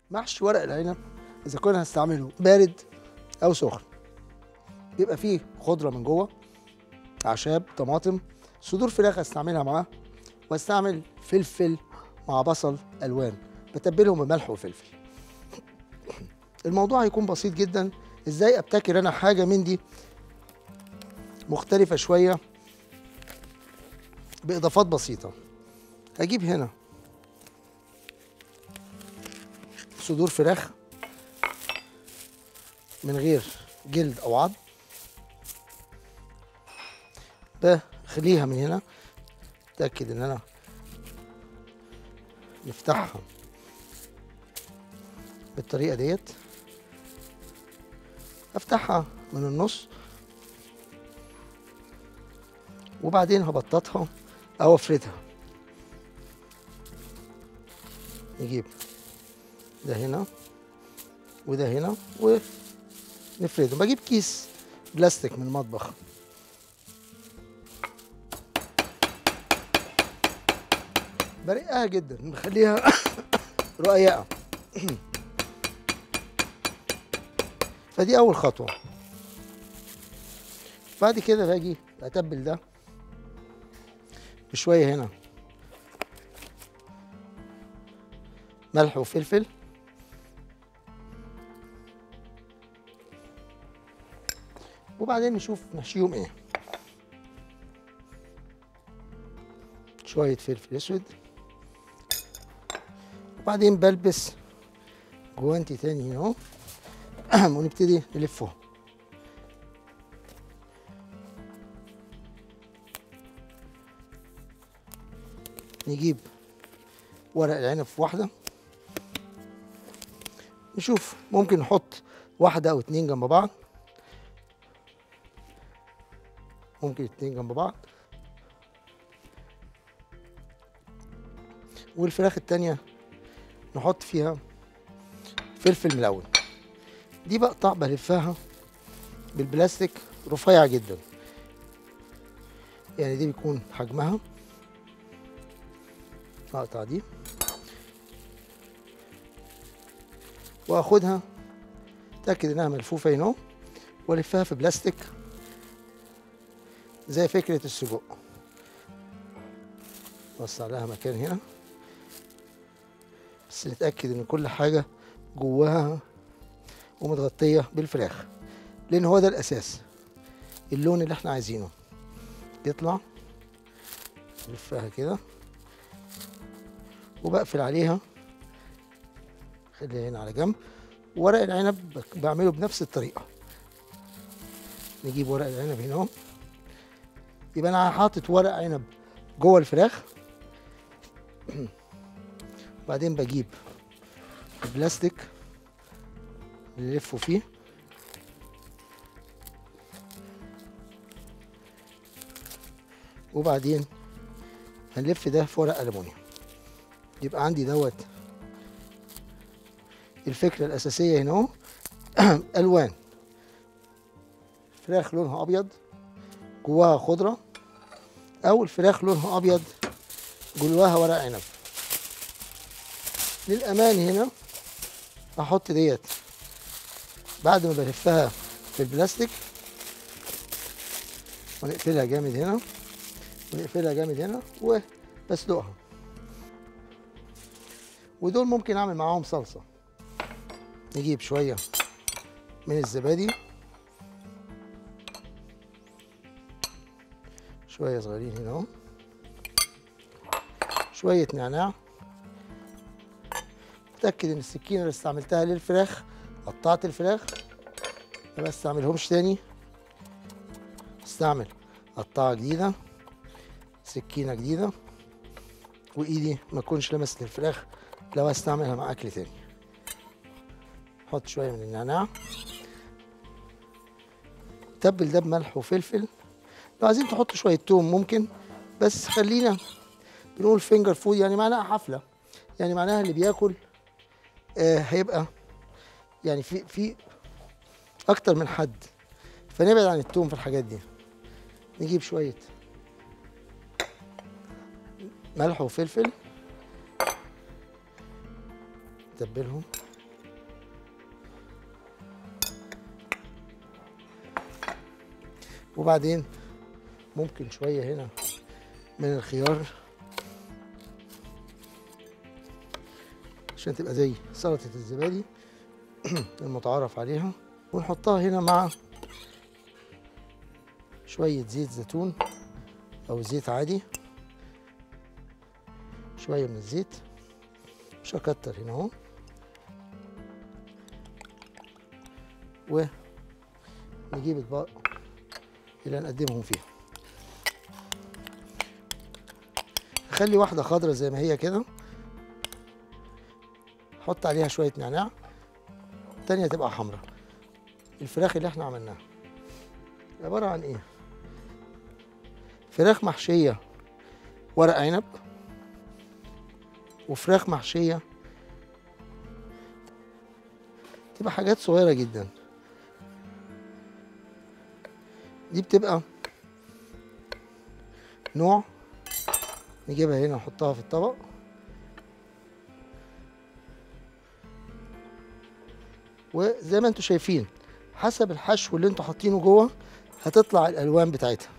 محشي ورق العنب اذا كنا هنستعمله بارد او سخن بيبقى فيه خضره من جوه اعشاب طماطم صدور فراخ هستعملها معاه واستعمل فلفل مع بصل الوان بتبلهم بملح وفلفل الموضوع هيكون بسيط جدا ازاي ابتكر انا حاجه من دي مختلفه شويه باضافات بسيطه هجيب هنا صدور فراخ من غير جلد او عظم بخليها من هنا اتاكد ان انا نفتحها بالطريقه ديت افتحها من النص وبعدين هبططها او افردها نجيب ده هنا وده هنا ونفرده بجيب كيس بلاستيك من المطبخ برقها جدا بخليها رقيقه فدي اول خطوه بعد كده باجي اتبل ده بشويه هنا ملح وفلفل وبعدين نشوف نحشيهم ايه شويه فلفل اسود وبعدين بلبس جوانتي تاني هنا اهو ونبتدي نلفه نجيب ورق العنب في واحدة نشوف ممكن نحط واحدة أو اتنين جنب بعض ممكن اتنين جنب بعض والفراخ التانية نحط فيها فلفل ملون دي بقطع بلفها بالبلاستيك رفيع جدا يعني دي بيكون حجمها اقطع دي واخدها اتاكد انها ملفوفه هنا والفها في بلاستيك زي فكره السجق وسع لها مكان هنا بس نتاكد ان كل حاجه جواها ومتغطيه بالفراخ لان هو ده الاساس اللون اللي احنا عايزينه يطلع نلفها كده وبقفل عليها خليها هنا على جنب ورق العنب بك- بعمله بنفس الطريقه نجيب ورق العنب هنا اهو يبقى انا حاطط ورق عنب جوه الفراخ بعدين بجيب البلاستيك اللي نلفه فيه وبعدين هنلف ده في ورق ألمونيوم يبقى عندي دوت الفكرة الأساسية هنا اهو ألوان فراخ لونها أبيض جواها خضرة أو الفراخ لونها أبيض جواها ورق عنب للأمان هنا هحط ديت بعد ما بلفها في البلاستيك ونقفلها جامد هنا ونقفلها جامد هنا وبسلقها ودول ممكن اعمل معاهم صلصه نجيب شويه من الزبادي شويه صغيرين هنا اهو شويه نعناع اتاكد ان السكينه اللي استعملتها للفراخ قطعت الفراخ ما بستعملهمش تاني استعمل قطعه جديده سكينه جديده وايدي ما تكونش لمست الفراخ لو هستعملها مع اكل تاني حط شويه من النعناع تبل ده بملح وفلفل لو عايزين تحطوا شويه توم ممكن بس خلينا بنقول فينجر فود يعني معناها حفله يعني معناها اللي بياكل آه هيبقى يعني في في اكتر من حد فنبعد عن التوم في الحاجات دي نجيب شويه ملح وفلفل نتبلهم وبعدين ممكن شويه هنا من الخيار عشان تبقى زي سلطه الزبادي المتعارف عليها ونحطها هنا مع شويه زيت زيتون او زيت عادي شويه من الزيت مش هكتر هنا اهو ونجيب اطباق اللي هنقدمهم فيها خلي واحده خضرة زي ما هي كده حط عليها شويه نعناع التانية تبقى حمرا الفراخ اللي احنا عملناها عبارة عن ايه فراخ محشية ورق عنب وفراخ محشية تبقى حاجات صغيرة جدا دي بتبقى نوع نجيبها هنا نحطها في الطبق وزي ما انتم شايفين حسب الحشو اللي انتوا حاطينه جوه هتطلع الالوان بتاعتها